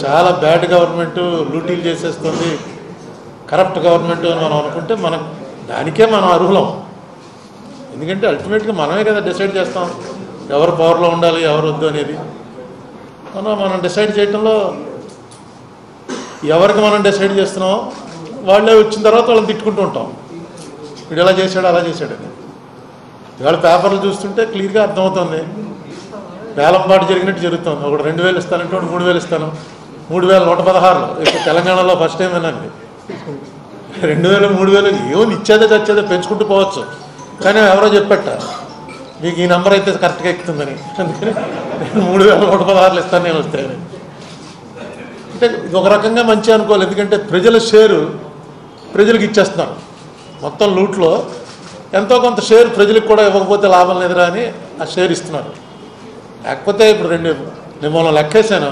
చాలా bad government లూటీలు చేసేస్తుంది corrupt government అని మనం అనుకుంటే మనం దానికే మనం అర్హులం ఎందుకంటే అల్టిమేట్గా మనమే కదా డిసైడ్ చేస్తాం ఎవరు పవర్లో ఉండాలి ఎవరు వద్దు అనేది మనం మనం డిసైడ్ చేయటంలో ఎవరికి మనం డిసైడ్ చేస్తున్నామో వాళ్ళే వచ్చిన తర్వాత వాళ్ళని తిట్టుకుంటూ ఉంటాం వీడు ఎలా చేశాడు అలా చేశాడని ఇవాళ పేపర్లు చూస్తుంటే క్లియర్గా అర్థమవుతుంది వేలంపాటు జరిగినట్టు జరుగుతుంది ఒకటి రెండు వేలు ఇస్తానంటే ఒకటి మూడు వేలు ఇస్తాను మూడు వేల నూట పదహారులో ఇప్పుడు తెలంగాణలో ఫస్ట్ టైం వినండి రెండు వేలు మూడు వేలు ఏమో ఇచ్చేదే చచ్చేదే పెంచుకుంటూ పోవచ్చు కానీ ఎవరో చెప్పట మీకు ఈ నెంబర్ అయితే కరెక్ట్గా ఎక్కుతుందని అందుకని నేను మూడు వేల నూట పదహారులు ఇస్తాను నేను వస్తాయని అంటే ఇది ఒక రకంగా మంచి అనుకోవాలి ఎందుకంటే ప్రజల షేరు ప్రజలకు ఇచ్చేస్తున్నారు మొత్తం లూట్లో ఎంతో కొంత షేర్ ప్రజలకు కూడా ఇవ్వకపోతే లాభం లేదురా అని ఆ షేర్ ఇస్తున్నారు లేకపోతే ఇప్పుడు రెండు నేను మొన్న లెక్కేశాను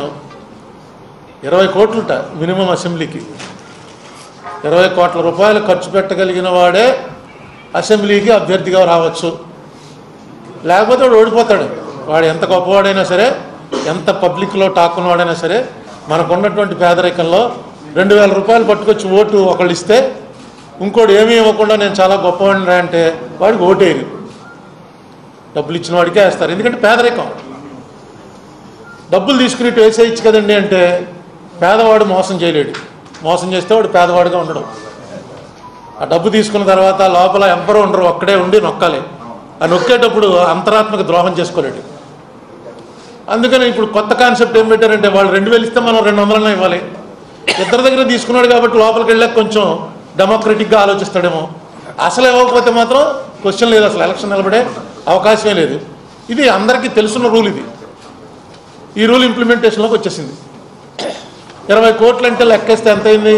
ఇరవై కోట్లుట మినిమం అసెంబ్లీకి ఇరవై కోట్ల రూపాయలు ఖర్చు పెట్టగలిగిన వాడే అసెంబ్లీకి అభ్యర్థిగా రావచ్చు లేకపోతే వాడు ఓడిపోతాడు వాడు ఎంత గొప్పవాడైనా సరే ఎంత పబ్లిక్లో టాక్ ఉన్నవాడైనా సరే మనకు ఉన్నటువంటి పేదరికంలో రెండు వేల రూపాయలు పట్టుకొచ్చి ఓటు ఒకళ్ళు ఇస్తే ఇంకోటి ఏమీ ఇవ్వకుండా నేను చాలా గొప్పవాడిని అంటే వాడికి ఓటేరు డబ్బులు ఇచ్చిన వాడికే వేస్తారు ఎందుకంటే పేదరికం డబ్బులు తీసుకుని ఇటు వేసేయచ్చు కదండి అంటే పేదవాడు మోసం చేయలేడు మోసం చేస్తే వాడు పేదవాడుగా ఉండడు ఆ డబ్బు తీసుకున్న తర్వాత లోపల ఎంపరో ఉండరు ఒక్కడే ఉండి నొక్కాలి ఆ నొక్కేటప్పుడు అంతరాత్మక ద్రోహం చేసుకోలేడు అందుకని ఇప్పుడు కొత్త కాన్సెప్ట్ ఏం పెట్టారంటే వాళ్ళు రెండు వేలు ఇస్తే మనం రెండు వందలన్నా ఇవ్వాలి ఇద్దరి దగ్గర తీసుకున్నాడు కాబట్టి లోపలికి వెళ్ళాక కొంచెం డెమోక్రటిక్గా ఆలోచిస్తాడేమో అసలు ఇవ్వకపోతే మాత్రం క్వశ్చన్ లేదు అసలు ఎలక్షన్ నిలబడే అవకాశమే లేదు ఇది అందరికీ తెలుసున్న రూల్ ఇది ఈ రూల్ ఇంప్లిమెంటేషన్లోకి వచ్చేసింది ఇరవై కోట్లు అంటే లెక్కేస్తే ఎంత అయింది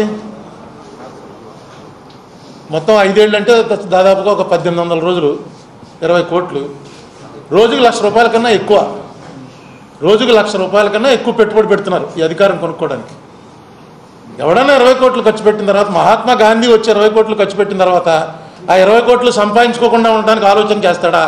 మొత్తం ఐదేళ్ళు అంటే దాదాపుగా ఒక పద్దెనిమిది వందల రోజులు ఇరవై కోట్లు రోజుకి లక్ష రూపాయల కన్నా ఎక్కువ రోజుకి లక్ష రూపాయల కన్నా ఎక్కువ పెట్టుబడి పెడుతున్నారు ఈ అధికారం కొనుక్కోవడానికి ఎవడన్నా ఇరవై కోట్లు ఖర్చు పెట్టిన తర్వాత మహాత్మా గాంధీ వచ్చి ఇరవై కోట్లు ఖర్చు పెట్టిన తర్వాత ఆ ఇరవై కోట్లు సంపాదించుకోకుండా ఉండడానికి ఆలోచన చేస్తాడా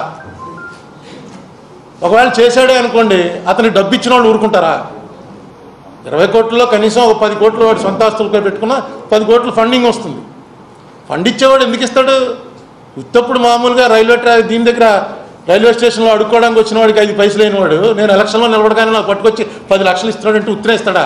ఒకవేళ చేశాడే అనుకోండి అతనికి డబ్బు ఇచ్చిన వాళ్ళు ఊరుకుంటారా ఇరవై కోట్లలో కనీసం ఒక పది కోట్లు వాడు సొంత ఆస్తులతో పెట్టుకున్నా పది కోట్లు ఫండింగ్ వస్తుంది ఫండ్ ఇచ్చేవాడు ఎందుకు ఇస్తాడు ఉత్తప్పుడు మామూలుగా రైల్వే ట్రాక్ దీని దగ్గర రైల్వే స్టేషన్లో అడుక్కోవడానికి వచ్చిన వాడికి ఐదు పైసలు లేనివాడు నేను ఎలక్షన్లో నిలబడగానే నాకు పట్టుకొచ్చి పది లక్షలు ఇస్తున్నాడు అంటే ఉత్తరే ఇస్తాడా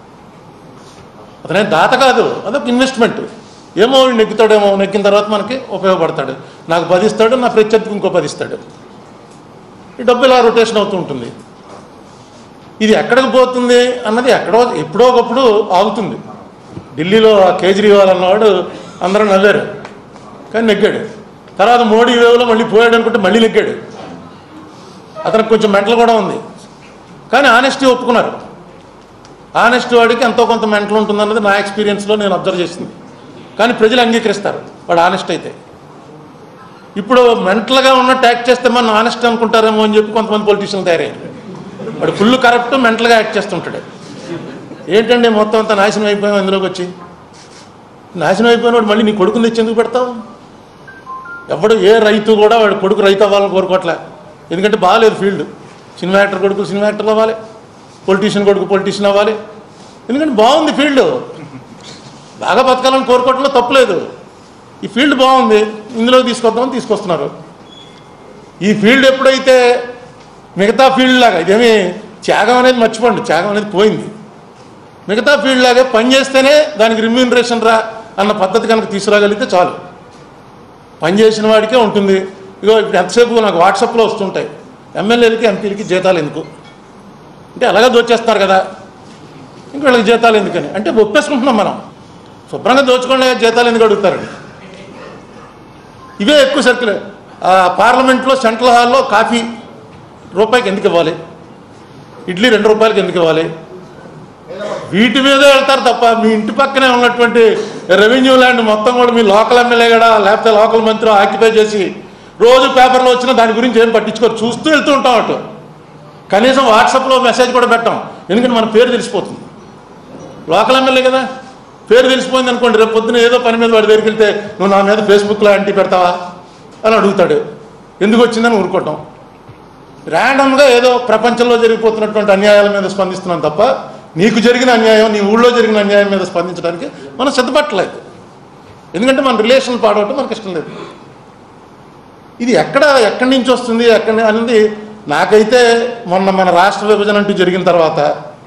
అతనేం దాత కాదు అదొక ఇన్వెస్ట్మెంట్ ఏమో వీడు నెగ్గుతాడేమో నెగ్గిన తర్వాత మనకి ఉపయోగపడతాడు నాకు పది ఇస్తాడు నా ప్రత్యర్థికి ఇంకో పది ఇస్తాడు ఈ డబ్బు ఇలా రొటేషన్ అవుతూ ఉంటుంది ఇది ఎక్కడికి పోతుంది అన్నది ఎక్కడో ఎప్పుడో ఒకప్పుడు ఆగుతుంది ఢిల్లీలో ఆ కేజ్రీవాల్ అన్నవాడు అందరూ నవ్వారు కానీ నెగ్గాడు తర్వాత మోడీ వేవ్లో మళ్ళీ పోయాడు అనుకుంటే మళ్ళీ నెగ్గాడు అతనికి కొంచెం మెంటల్ కూడా ఉంది కానీ ఆనెస్టీ ఒప్పుకున్నారు ఆనెస్ట్ వాడికి ఎంతో కొంత మెంటల్ ఉంటుందన్నది నా ఎక్స్పీరియన్స్లో నేను అబ్జర్వ్ చేసింది కానీ ప్రజలు అంగీకరిస్తారు వాడు ఆనెస్ట్ అయితే ఇప్పుడు మెంటల్గా ఉన్న ట్యాక్ చేస్తే మనం ఆనెస్ట్ అనుకుంటారేమో అని చెప్పి కొంతమంది పొలిటీషియన్లు తయారయ్యారు వాడు ఫుల్ కరప్ట్ మెంటల్గా యాక్ట్ చేస్తుంటాడు ఏంటండి మొత్తం అంతా నాశనం అయిపోయాం అందులోకి వచ్చి నాశనం అయిపోయిన వాడు మళ్ళీ నీ కొడుకుని తెచ్చి ఎందుకు పెడతావు ఎవడు ఏ రైతు కూడా వాడు కొడుకు రైతు అవ్వాలని కోరుకోవట్లే ఎందుకంటే బాగాలేదు ఫీల్డ్ సినిమా యాక్టర్ కొడుకు సినిమా యాక్టర్ అవ్వాలి పొలిటీషియన్ కొడుకు పొలిటీషియన్ అవ్వాలి ఎందుకంటే బాగుంది ఫీల్డ్ బాగా బతకాలని కోరుకోవటంలో తప్పులేదు ఈ ఫీల్డ్ బాగుంది ఇందులో తీసుకొద్దామని తీసుకొస్తున్నారు ఈ ఫీల్డ్ ఎప్పుడైతే మిగతా ఫీల్డ్ లాగా ఇదేమి త్యాగం అనేది మర్చిపోండి త్యాగం అనేది పోయింది మిగతా ఫీల్డ్ లాగే పని చేస్తేనే దానికి రిమ్యూనరేషన్ రా అన్న పద్ధతి కనుక తీసుకురాగలిగితే చాలు పని చేసిన వాడికే ఉంటుంది ఇగో ఇప్పుడు ఎంతసేపు నాకు వాట్సాప్లో వస్తుంటాయి ఎమ్మెల్యేలకి ఎంపీలకి జీతాలు ఎందుకు అంటే అలాగే దోచేస్తున్నారు కదా ఇంక వీళ్ళకి జీతాలు ఎందుకని అంటే ఒప్పేసుకుంటున్నాం మనం శుభ్రంగా దోచుకోండి జీతాలు ఎందుకు అడుగుతారండి ఇవే ఎక్కువ సర్కిల్ పార్లమెంట్లో సెంట్రల్ హాల్లో కాఫీ రూపాయికి ఎందుకు ఇవ్వాలి ఇడ్లీ రెండు రూపాయలకి ఎందుకు ఇవ్వాలి వీటి మీదే వెళ్తారు తప్ప మీ ఇంటి పక్కనే ఉన్నటువంటి రెవెన్యూ ల్యాండ్ మొత్తం కూడా మీ లోకల్ ఎమ్మెల్యే కూడా లేకపోతే లోకల్ మంత్రి ఆక్యుపై చేసి రోజు పేపర్లో వచ్చినా దాని గురించి ఏం పట్టించుకోరు చూస్తూ వెళ్తూ ఉంటాం అటు కనీసం వాట్సాప్లో మెసేజ్ కూడా పెట్టాం ఎందుకంటే మన పేరు తెలిసిపోతుంది లోకల్ ఎమ్మెల్యే కదా పేరు తెలిసిపోయింది అనుకోండి రేపు పొద్దున ఏదో పని మీద వాడి దగ్గరికి వెళ్తే నువ్వు నా మీద ఫేస్బుక్లో యాంటీ పెడతావా అని అడుగుతాడు ఎందుకు వచ్చిందని ఊరుకోవటం ర్యాండమ్గా ఏదో ప్రపంచంలో జరిగిపోతున్నటువంటి అన్యాయాల మీద స్పందిస్తున్నాం తప్ప నీకు జరిగిన అన్యాయం నీ ఊళ్ళో జరిగిన అన్యాయం మీద స్పందించడానికి మనం సిద్ధపట్టలేదు ఎందుకంటే మన రిలేషన్లు పాడవటం మనకి ఇష్టం లేదు ఇది ఎక్కడ ఎక్కడి నుంచి వస్తుంది ఎక్కడి అనేది నాకైతే మొన్న మన రాష్ట్ర విభజన అంటూ జరిగిన తర్వాత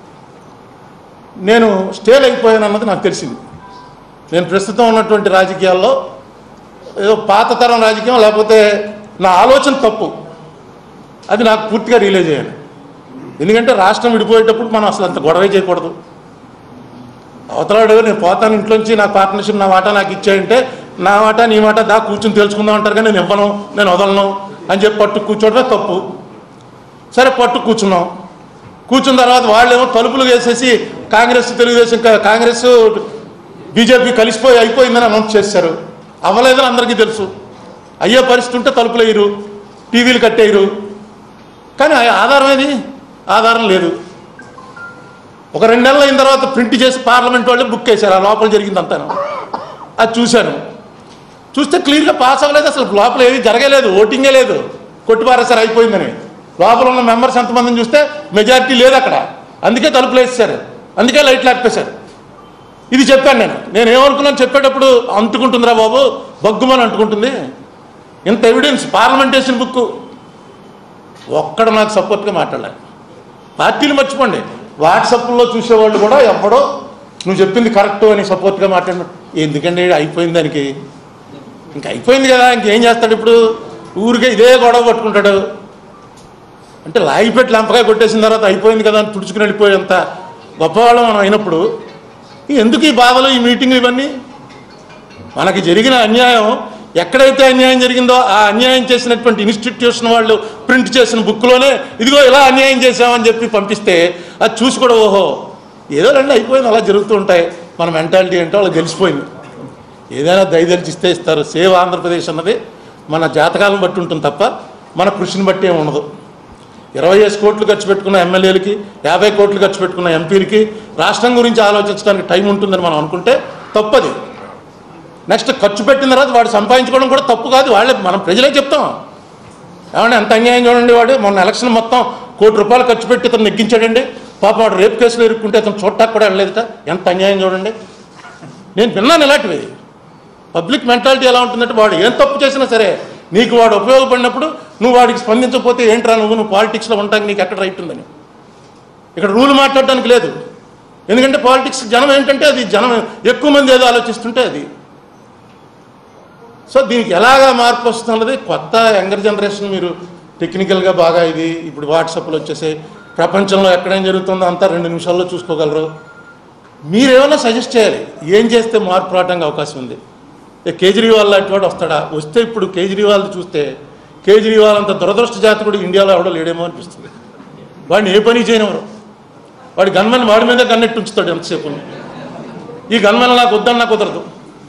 నేను స్టేల్ అయిపోయాను అన్నది నాకు తెలిసింది నేను ప్రస్తుతం ఉన్నటువంటి రాజకీయాల్లో ఏదో పాత తరం రాజకీయం లేకపోతే నా ఆలోచన తప్పు అది నాకు పూర్తిగా రియలైజ్ అయ్యాను ఎందుకంటే రాష్ట్రం విడిపోయేటప్పుడు మనం అసలు అంత గొడవ చేయకూడదు అవతలాడు నేను పోతాను ఇంట్లోంచి నా పార్ట్నర్షిప్ నా వాటా నాకు ఇచ్చాయంటే నా వాటా నీ వాటా దా కూర్చుని తెలుసుకుందాం అంటారు కానీ నేను ఇవ్వను నేను వదలను అని చెప్పి పట్టు కూర్చోవడమే తప్పు సరే పట్టు కూర్చున్నాం కూర్చున్న తర్వాత వాళ్ళేమో తలుపులు వేసేసి కాంగ్రెస్ తెలుగుదేశం కా- కాంగ్రెస్ బీజేపీ కలిసిపోయి అయిపోయిందని అనౌన్స్ చేశారు అవ్వలేదని అందరికీ తెలుసు అయ్యే పరిస్థితి ఉంటే తలుపులు వేయరు టీవీలు కట్టేయరు కానీ ఆ ఆధారం ఏది ఆధారం లేదు ఒక రెండు నెలలు అయిన తర్వాత ప్రింట్ చేసి పార్లమెంట్ వాళ్ళే బుక్ చేశారు ఆ లోపల జరిగింది అంతాను అది చూశాను చూస్తే క్లియర్గా పాస్ అవ్వలేదు అసలు లోపల ఏమీ జరగలేదు ఓటింగే లేదు కొట్టిపారేసారు అయిపోయిందని లోపల ఉన్న మెంబర్స్ ఎంతమందిని చూస్తే మెజారిటీ లేదు అక్కడ అందుకే తలుపులు వేసేశారు అందుకే లైట్లు ఆపేశారు ఇది చెప్పాను నేను నేను ఏమనుకున్నాను చెప్పేటప్పుడు అంటుకుంటుందిరా బాబు బగ్గుమని అంటుకుంటుంది ఇంత ఎవిడెన్స్ పార్లమెంటేషన్ బుక్ ఒక్కడ నాకు సపోర్ట్గా మాట్లాడలే పార్టీలు మర్చిపోండి వాట్సాప్లో చూసేవాళ్ళు కూడా ఎప్పుడో నువ్వు చెప్పింది కరెక్ట్ అని సపోర్ట్గా మాట్లాడిన ఎందుకండి అయిపోయింది దానికి ఇంక అయిపోయింది కదా ఇంకేం చేస్తాడు ఇప్పుడు ఊరికే ఇదే గొడవ పట్టుకుంటాడు అంటే లాగిపెట్టి లంపకాయ కొట్టేసిన తర్వాత అయిపోయింది కదా అని తుడుచుకుని వెళ్ళిపోయేంత గొప్పవాళ్ళం మనం అయినప్పుడు ఎందుకు ఈ బాధలు ఈ మీటింగ్లు ఇవన్నీ మనకి జరిగిన అన్యాయం ఎక్కడైతే అన్యాయం జరిగిందో ఆ అన్యాయం చేసినటువంటి ఇన్స్టిట్యూషన్ వాళ్ళు ప్రింట్ చేసిన బుక్లోనే ఇదిగో ఇలా అన్యాయం చేశామని చెప్పి పంపిస్తే అది చూసి కూడా ఓహో ఏదో రెండు అయిపోయింది అలా జరుగుతూ ఉంటాయి మన మెంటాలిటీ ఏంటో వాళ్ళకి తెలిసిపోయింది ఏదైనా దయదలిచి ఇస్తే ఇస్తారు సేవ్ ఆంధ్రప్రదేశ్ అన్నది మన జాతకాలను బట్టి ఉంటుంది తప్ప మన కృషిని బట్టి ఏమి ఉండదు ఇరవై ఐదు కోట్లు ఖర్చు పెట్టుకున్న ఎమ్మెల్యేలకి యాభై కోట్లు ఖర్చు పెట్టుకున్న ఎంపీలకి రాష్ట్రం గురించి ఆలోచించడానికి టైం ఉంటుందని మనం అనుకుంటే తప్పది నెక్స్ట్ ఖర్చు పెట్టిన తర్వాత వాడు సంపాదించుకోవడం కూడా తప్పు కాదు వాళ్ళే మనం ప్రజలే చెప్తాం ఏమంటే ఎంత అన్యాయం చూడండి వాడు మొన్న ఎలక్షన్ మొత్తం కోటి రూపాయలు ఖర్చు పెట్టి ఇతను నెగ్గించాడండి పాపం వాడు రేపు కేసులో ఇరుక్కుంటే అతను చూడటానికి కూడా వెళ్ళలేదుట ఎంత అన్యాయం చూడండి నేను విన్నాను ఇలాంటివి పబ్లిక్ మెంటాలిటీ ఎలా ఉంటుందంటే వాడు ఏం తప్పు చేసినా సరే నీకు వాడు ఉపయోగపడినప్పుడు నువ్వు వాడికి స్పందించకపోతే ఏంట్రా నువ్వు నువ్వు పాలిటిక్స్లో ఉండడానికి నీకు ఎక్కడ రైట్ ఉందని ఇక్కడ రూల్ మాట్లాడడానికి లేదు ఎందుకంటే పాలిటిక్స్ జనం ఏంటంటే అది జనం ఎక్కువ మంది ఏదో ఆలోచిస్తుంటే అది సో దీనికి ఎలాగా మార్పు వస్తున్నది కొత్త యంగర్ జనరేషన్ మీరు టెక్నికల్గా బాగా ఇది ఇప్పుడు వాట్సాప్లో వచ్చేసి ప్రపంచంలో ఎక్కడేం జరుగుతుందో అంతా రెండు నిమిషాల్లో చూసుకోగలరు మీరేమైనా సజెస్ట్ చేయాలి ఏం చేస్తే మార్పు రావడానికి అవకాశం ఉంది ఏ కేజ్రీవాల్ లాంటి వాడు వస్తాడా వస్తే ఇప్పుడు కేజ్రీవాల్ చూస్తే కేజ్రీవాల్ అంత దురదృష్ట జాతకుడు ఇండియాలో ఎవడో లేడేమో అనిపిస్తుంది వాడిని ఏ పని చేయనివ్వరు వాడి గన్మెన్ వాడి మీద గన్నెట్టు ఉంచుతాడు ఎంతసేపు ఈ గన్మెన్ నాకు వద్దన్నా కుదరదు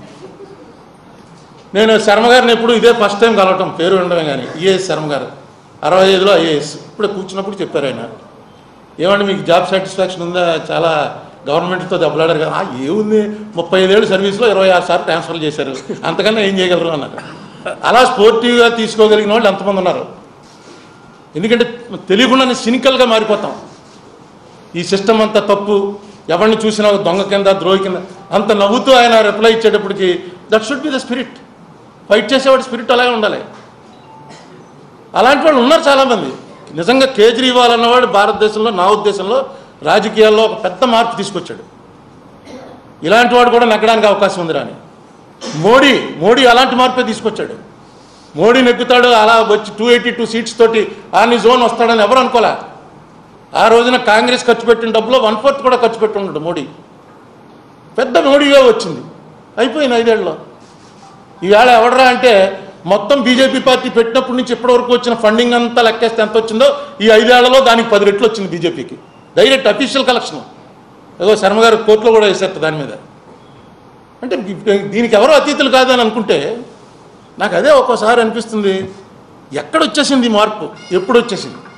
నేను శర్మ గారిని ఎప్పుడు ఇదే ఫస్ట్ టైం కలవటం పేరు ఉండడం కానీ ఈఏఎస్ శర్మ గారు అరవై ఐదులో ఐఏఎస్ ఇప్పుడు కూర్చున్నప్పుడు చెప్పారు ఆయన ఏమండి మీకు జాబ్ సాటిస్ఫాక్షన్ ఉందా చాలా గవర్నమెంట్తో దెబ్బలాడారు కదా "ఆ, ఏముంది ముప్పై ఐదేళ్ళు సర్వీస్లో ఇరవై ఆరు సార్లు ట్రాన్స్ఫర్ చేశారు అంతకన్నా ఏం చేయగలరు అన్నారు అలా స్పోర్టివ్గా తీసుకోగలిగిన వాళ్ళు ఎంతమంది ఉన్నారు ఎందుకంటే తెలియకుండానే సినికల్గా మారిపోతాం ఈ సిస్టమ్ అంతా తప్పు ఎవరిని చూసినా ఒక దొంగ కింద ద్రోహి కింద అంత నవ్వుతూ ఆయన రిప్లై ఇచ్చేటప్పటికి that should be the spirit fight చేసేవాడి స్పిరిట్ అలాగే ఉండాలి అలాంటి వాళ్ళు ఉన్నారు చాలామంది నిజంగా కేజ్రీవాల్ అన్నవాడు భారతదేశంలో నా ఉద్దేశంలో రాజకీయాల్లో ఒక పెద్ద మార్పు తీసుకొచ్చాడు ఇలాంటి వాడు కూడా నెగ్గడానికి అవకాశం ఉంది రాని మోడీ మోడీ అలాంటి మార్పే తీసుకొచ్చాడు మోడీ నెగ్గుతాడు అలా వచ్చి టూ ఎయిటీ టూ సీట్స్ తోటి ఆని జోన్ వస్తాడని ఎవరు అనుకోలే ఆ రోజున కాంగ్రెస్ ఖర్చు పెట్టిన డబ్బులో వన్ ఫోర్త్ కూడా ఖర్చు పెట్టి ఉన్నాడు మోడీ పెద్ద మోడీగా వచ్చింది అయిపోయింది ఐదేళ్ళలో ఈవేళ ఎవడరా అంటే మొత్తం బీజేపీ పార్టీ పెట్టినప్పటి నుంచి ఇప్పటివరకు వచ్చిన ఫండింగ్ అంతా లెక్కేస్తే ఎంత వచ్చిందో ఈ ఐదేళ్లలో దానికి పది రెట్లు వచ్చింది బీజేపీకి డైరెక్ట్ అఫీషియల్ కలెక్షన్ ఏదో శర్మ గారు కోర్టులో కూడా వేసేట దాని మీద అంటే దీనికి ఎవరో అతీతులు కాదని అనుకుంటే నాకు అదే ఒక్కోసారి అనిపిస్తుంది ఎక్కడ వచ్చేసింది ఈ మార్పు ఎప్పుడు వచ్చేసింది